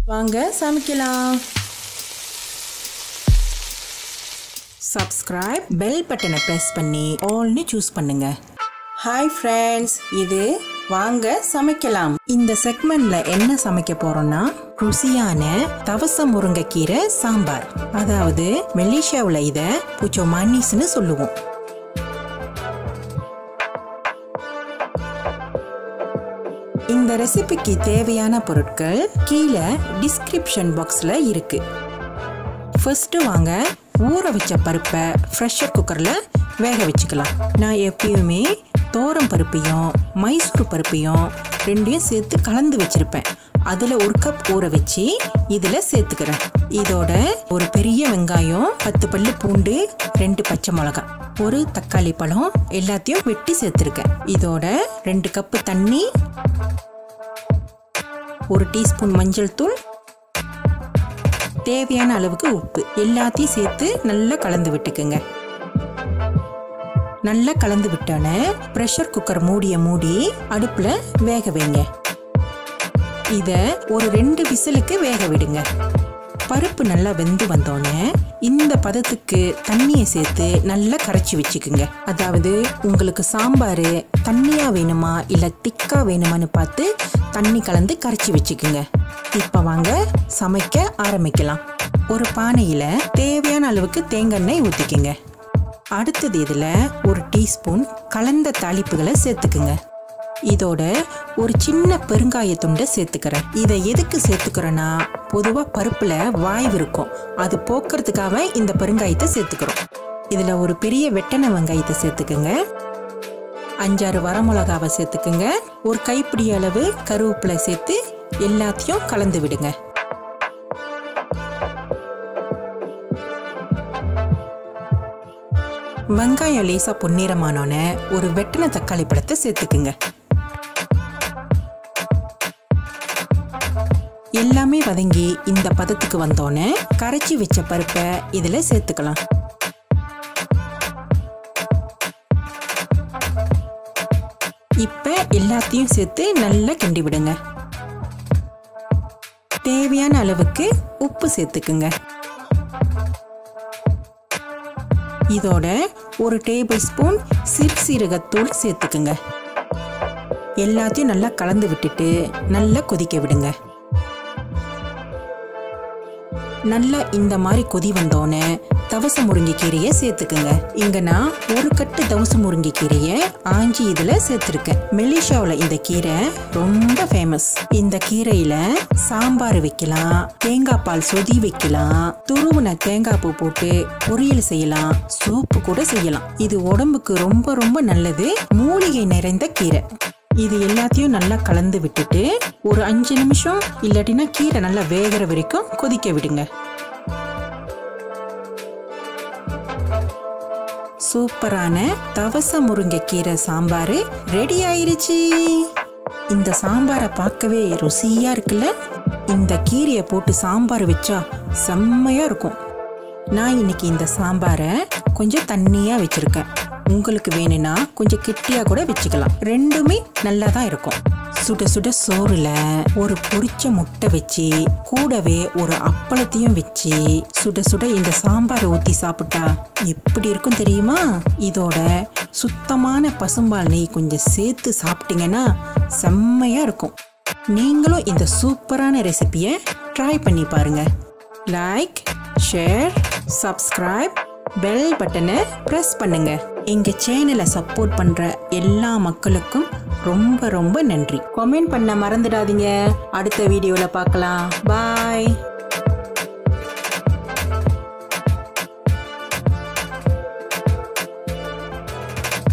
வாங்க சமைக்கலாம் subscribe bell பட்டனை ப்ரெஸ் பண்ணி ஆல்னு சூஸ் பண்ணுங்க ஹாய் ஃப்ரெண்ட்ஸ் இது வாங்க சமைக்கலாம் இந்த செக்மெண்ட்ல என்ன சமைக்க போறோம்னா ருசியான தவச முருங்கைக்கீரை சாம்பார் அதாவது மெலிஷியாவில் இதை பூச்சோ மன்னிஸ்னு சொல்லுவோம் இந்த ரெசிபிக்கு தேவையான பொருட்கள் கீழே டிஸ்கிரிப்ஷன் பாக்ஸில் இருக்கு ஃபர்ஸ்ட் வாங்க ஊற வச்ச பருப்பை ப்ரெஷர் குக்கரில் வேக வச்சுக்கலாம் நான் எப்பயுமே தோரம் பருப்பையும் மைசூர் பருப்பையும் ரெண்டையும் சேர்த்து கலந்து வச்சிருப்பேன் அதில் ஒரு கப் ஊற வச்சு இதில் சேர்த்துக்கிறேன் இதோட ஒரு பெரிய வெங்காயம் பத்து பல்லு பூண்டு ரெண்டு பச்சை மிளகாய் ஒரு தக்காளி பழம் எல்லாத்தையும் வெட்டி சேர்த்துருக்கேன் இதோட ரெண்டு கப்பு தண்ணி ஒரு டீஸ்பூன் மஞ்சள் தூள் தேவையான அளவுக்கு உப்பு எல்லாத்தையும் சேர்த்து நல்லா கலந்து விட்டுக்குங்க நல்லா கலந்து விட்டோன்னே ப்ரெஷர் குக்கர் மூடிய மூடி அடுப்பில் வேக வைங்க இதை ஒரு ரெண்டு விசிலுக்கு வேக விடுங்க பருப்பு நல்லா வெந்து வந்தோடனே இந்த பதத்துக்கு தண்ணியை சேர்த்து நல்லா கரைச்சி வச்சுக்குங்க அதாவது உங்களுக்கு சாம்பார் தண்ணியா வேணுமா இல்லை திக்கா வேணுமான்னு பார்த்து தண்ணி கலந்து கரைச்சி வச்சுக்குங்க இப்போ வாங்க சமைக்க ஆரம்பிக்கலாம் ஒரு பானையில் தேவையான அளவுக்கு தேங்காய் எண்ணெய் ஊற்றிக்குங்க அடுத்தது இதில் ஒரு டீஸ்பூன் கலந்த தாளிப்புகளை சேர்த்துக்குங்க இதோட ஒரு சின்ன பெருங்காய துண்டை சேர்த்துக்கிறேன் இதை எதுக்கு சேர்த்துக்கிறேன்னா பொதுவாக பருப்பில் வாய்வு இருக்கும் அது போக்குறதுக்காக இந்த பெருங்காயத்தை சேர்த்துக்கிறோம் இதில் ஒரு பெரிய வெட்டன வெங்காயத்தை சேர்த்துக்குங்க அஞ்சாறு வரமிளகாவை சேர்த்துக்குங்க ஒரு கைப்பிடி அளவு கருவேப்பிலை சேர்த்து எல்லாத்தையும் கலந்து விடுங்க வெங்காயம் லேசா பொன்னிறமானோன்னு ஒரு வெட்டின தக்காளி பழத்தை சேர்த்துக்குங்க எல்லாமே வதங்கி இந்த பதத்துக்கு வந்தோன்னே கரைச்சி வச்ச பருப்பை இதில் சேர்த்துக்கலாம் இப்போ எல்லாத்தையும் சேர்த்து நல்லா கிண்டி விடுங்க தேவையான அளவுக்கு உப்பு சேர்த்துக்குங்க இதோட ஒரு டேபிள் ஸ்பூன் சிறுசீரகத்தூள் சேர்த்துக்குங்க எல்லாத்தையும் நல்லா கலந்து விட்டுட்டு நல்லா கொதிக்க விடுங்க நல்லா இந்த மாதிரி கொதி வந்தோடனே தவச முருங்கைக்கீரையை சேர்த்துக்குங்க இங்க நான் ஒரு கட்டு தவச முருங்கைக்கீரையை ஆஞ்சி இதுல சேர்த்துருக்கேன் மெலிஷாவில் இந்த கீரை ரொம்ப ஃபேமஸ் இந்த கீரையில சாம்பார் வைக்கலாம் தேங்காய் பால் சொதி வைக்கலாம் துருவுன தேங்காய் பூ போட்டு பொரியல் செய்யலாம் சூப்பு கூட செய்யலாம் இது உடம்புக்கு ரொம்ப ரொம்ப நல்லது மூலிகை நிறைந்த கீரை இது எல்லாத்தையும் நல்லா கலந்து விட்டுட்டு ஒரு அஞ்சு நிமிஷம் இல்லாட்டினா கீரை நல்லா வேகிற வரைக்கும் கொதிக்க விடுங்க சூப்பரான தவச முருங்கைக்கீரை சாம்பார் ரெடி ஆயிருச்சு இந்த சாம்பாரை பார்க்கவே ருசியா இருக்குல்ல இந்த கீரையை போட்டு சாம்பார் வச்சா செம்மையா இருக்கும் நான் இன்னைக்கு இந்த சாம்பாரை கொஞ்சம் தண்ணியா வச்சிருக்கேன் உங்களுக்கு வேணும்னா கொஞ்சம் கெட்டியா கூட வச்சுக்கலாம் ரெண்டுமே நல்லா தான் இருக்கும் சுட சுட சோறுல ஒரு பொரிச்ச முட்டை வச்சு கூடவே ஒரு அப்பளத்தையும் வச்சு சுட சுட இந்த சாம்பாரை ஊற்றி சாப்பிட்டா எப்படி இருக்கும் தெரியுமா இதோட சுத்தமான பசும்பால் நெய் கொஞ்சம் சேர்த்து சாப்பிட்டீங்கன்னா செம்மையா இருக்கும் நீங்களும் இந்த சூப்பரான ரெசிபியை ட்ரை பண்ணி பாருங்க லைக் ஷேர் சப்ஸ்கிரைப் பெல் பட்டனை ப்ரெஸ் பண்ணுங்க எங்க சேனலை சப்போர்ட் பண்ற எல்லா மக்களுக்கும் ரொம்ப ரொம்ப நன்றி கமெண்ட் பண்ண மறந்துடாதீங்க அடுத்த வீடியோல பார்க்கலாம் பாய்